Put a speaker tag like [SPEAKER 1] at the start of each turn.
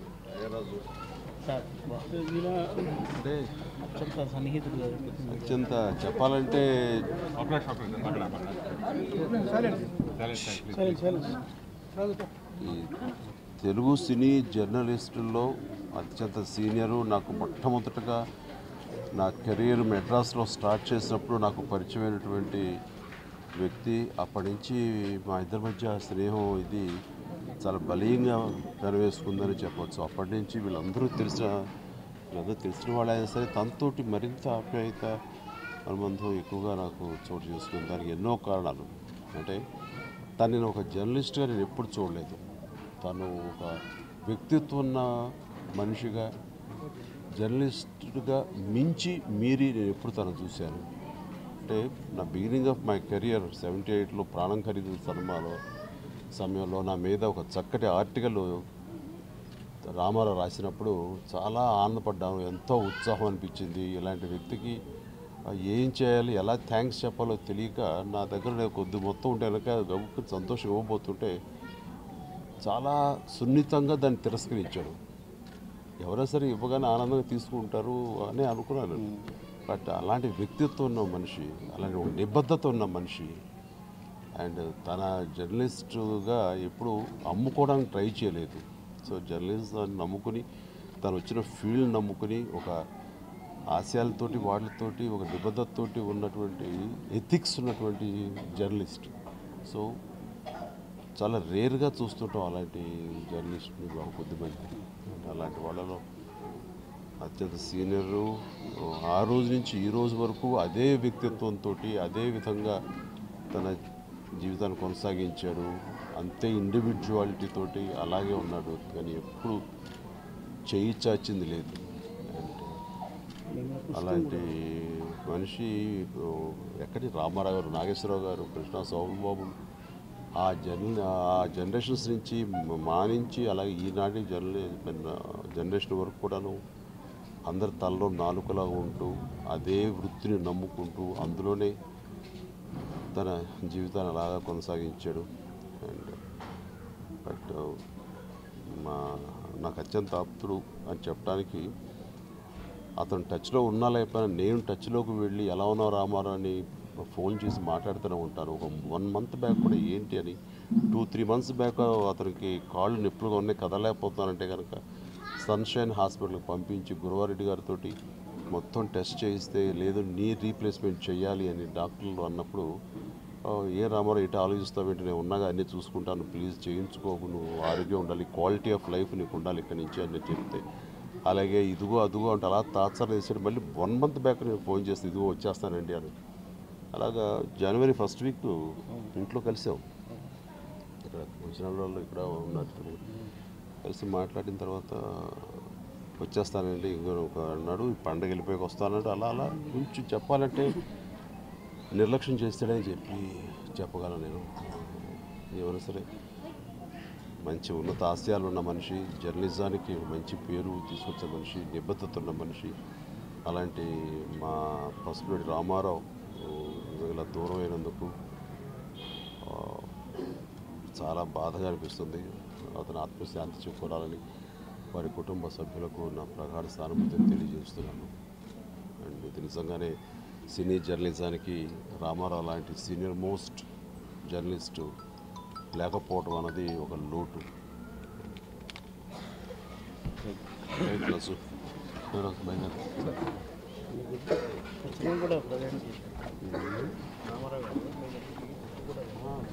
[SPEAKER 1] sir
[SPEAKER 2] అంటే
[SPEAKER 1] అత్యంత సన్నిహితుడు గారు
[SPEAKER 2] అత్యంత చెప్పాలంటే ఈ తెలుగు సినీ జర్నలిస్టుల్లో అత్యంత సీనియరు నాకు మొట్టమొదటగా నా కెరీర్ మెడ్రాస్లో స్టార్ట్ చేసినప్పుడు నాకు పరిచయమైనటువంటి వ్యక్తి అప్పటి నుంచి మా ఇద్దరి మధ్య స్నేహం ఇది చాలా బలీయంగా నెరవేసుకుందని చెప్పవచ్చు అప్పటి నుంచి వీళ్ళందరూ తెలిసిన వీళ్ళందరూ తెలిసిన వాళ్ళైనా సరే తనతోటి మరింత ఆప్యాయత అనుబంధం ఎక్కువగా నాకు చోటు చేసుకుంది దానికి ఎన్నో కారణాలు అంటే తను నేను ఒక జర్నలిస్ట్గా నేను ఎప్పుడు చూడలేదు తను ఒక వ్యక్తిత్వం ఉన్న మనిషిగా జర్నలిస్టుగా మించి మీరి నేను ఎప్పుడు తను చూశాను అంటే నా beginning of my career seventy ఎయిట్లో ప్రాణం ఖరీదు సినిమాలో సమయంలో నా మీద ఒక చక్కటి ఆర్టికల్ రామారావు రాసినప్పుడు చాలా ఆనందపడ్డాను ఎంతో ఉత్సాహం అనిపించింది ఇలాంటి వ్యక్తికి ఆ, ఏం చేయాలి ఎలా థ్యాంక్స్ చెప్పాలో తెలియక నా దగ్గర నేను కొద్ది మొత్తం ఉంటే కనుక గబుక్కు సంతోషం ఇవ్వబోతుంటే చాలా సున్నితంగా దాన్ని తిరస్కరించాడు ఎవరైనా సరే ఇవ్వగానే ఆనందంగా తీసుకుంటారు అని అనుకున్నాను బట్ అలాంటి వ్యక్తిత్వం ఉన్న మనిషి అలాంటి ఒక నిబద్ధత ఉన్న మనిషి అండ్ తన జర్నలిస్టుగా ఎప్పుడు అమ్ముకోవడానికి ట్రై చేయలేదు సో జర్నలిజం నమ్ముకుని తను వచ్చిన ఫీల్డ్ నమ్ముకుని ఒక ఆశయాలతోటి వాటితోటి ఒక నిబద్ధతతోటి ఉన్నటువంటి ఎథిక్స్ ఉన్నటువంటి జర్నలిస్ట్ సో చాలా రేర్గా చూస్తుంటాం అలాంటి జర్నలిస్ట్ని బాగా కొద్దిమంది అలాంటి వాళ్ళలో అత్యంత సీనియరు ఆ రోజు నుంచి ఈ రోజు వరకు అదే వ్యక్తిత్వంతో అదే విధంగా తన జీవితాన్ని కొనసాగించాడు అంతే ఇండివిజువాలిటీ తోటి అలాగే ఉన్నాడు కానీ ఎప్పుడు చేయి చాచింది లేదు అండ్ అలాంటి మనిషి ఇప్పుడు ఎక్కడి రామారావు గారు నాగేశ్వరరావు గారు కృష్ణ సోమబాబు ఆ జన్ ఆ జనరేషన్స్ నుంచి మా నుంచి అలాగే ఈనాటి జనరే జనరేషన్ వరకు కూడాను అందరి తలలో నాలుకలా ఉంటూ అదే వృత్తిని నమ్ముకుంటూ అందులోనే తన జీవితాన్ని అలాగా కొనసాగించాడు అండ్ బట్ మా నాకు అత్యంత ఆప్తుడు అని చెప్పడానికి అతను టచ్లో ఉన్నా లేకపోయినా నేను టచ్లోకి వెళ్ళి ఎలా ఉన్నావు రామారావు అని ఫోన్ చేసి మాట్లాడుతూనే ఉంటాను ఒక వన్ మంత్ బ్యాక్ కూడా ఏంటి అని టూ త్రీ మంత్స్ బ్యాక్ అతనికి కాళ్ళు నొప్పులుగా ఉన్నాయి కదలేకపోతున్నానంటే కనుక సన్షైన్ హాస్పిటల్కి పంపించి గురువారెడ్డి గారితో మొత్తం టెస్ట్ చేయిస్తే లేదు నీ రీప్లేస్మెంట్ చేయాలి అని డాక్టర్లు అన్నప్పుడు "ఆ, ఏ రామారావు ఇటు ఆలోచిస్తావేంటి నేను ఉన్నాగా అన్నీ చూసుకుంటాను ప్లీజ్ చేయించుకోకు నువ్వు ఆరోగ్యం ఉండాలి క్వాలిటీ ఆఫ్ లైఫ్ నీకు ఉండాలి ఇక్కడి నుంచి అని నేను చెప్తే అలాగే ఇదిగో అదిగో అంటే అలా తాత్సారం వేసాడు మళ్ళీ వన్ మంత్ బ్యాక్ నేను ఫోన్ చేస్తే ఇదిగో వచ్చేస్తానండి అని అలాగా జనవరి ఫస్ట్ వీక్ ఇంట్లో కలిసాం ఇక్కడ వచ్చిన వాళ్ళు ఇక్కడ ఉన్నారు కలిసి మాట్లాడిన తర్వాత వచ్చేస్తానండి ఇంకో ఒక అన్నాడు ఈ పండగ వెళ్ళిపోయి వస్తానంటే అలా అలా కొంచెం చెప్పాలంటే నిర్లక్ష్యం చేస్తాడని చెప్పి చెప్పగలను నేను ఏమైనా సరే మంచి ఉన్నత ఆశయాలు ఉన్న మనిషి జర్నలిజానికి మంచి పేరు తీసుకొచ్చే మనిషి నిబద్ధత ఉన్న మనిషి అలాంటి మా పసుపురెడ్డి రామారావు ఇలా దూరం అయినందుకు ఆ, చాలా బాధగా అనిపిస్తుంది అతని ఆత్మశాంతి చేకూరాలని వారి కుటుంబ సభ్యులకు నా ప్రగాఢ సానుభూతిని తెలియజేస్తున్నాను అండ్ ఇది నిజంగానే సినీ జర్నలిజానికి రామారావు లాంటి సీనియర్ మోస్ట్ జర్నలిస్టు లేకపోవడం అన్నది ఒక లోటు ప్లస్
[SPEAKER 1] నేను కూడా ప్రజెంట్ చేశాను రామారావు గారు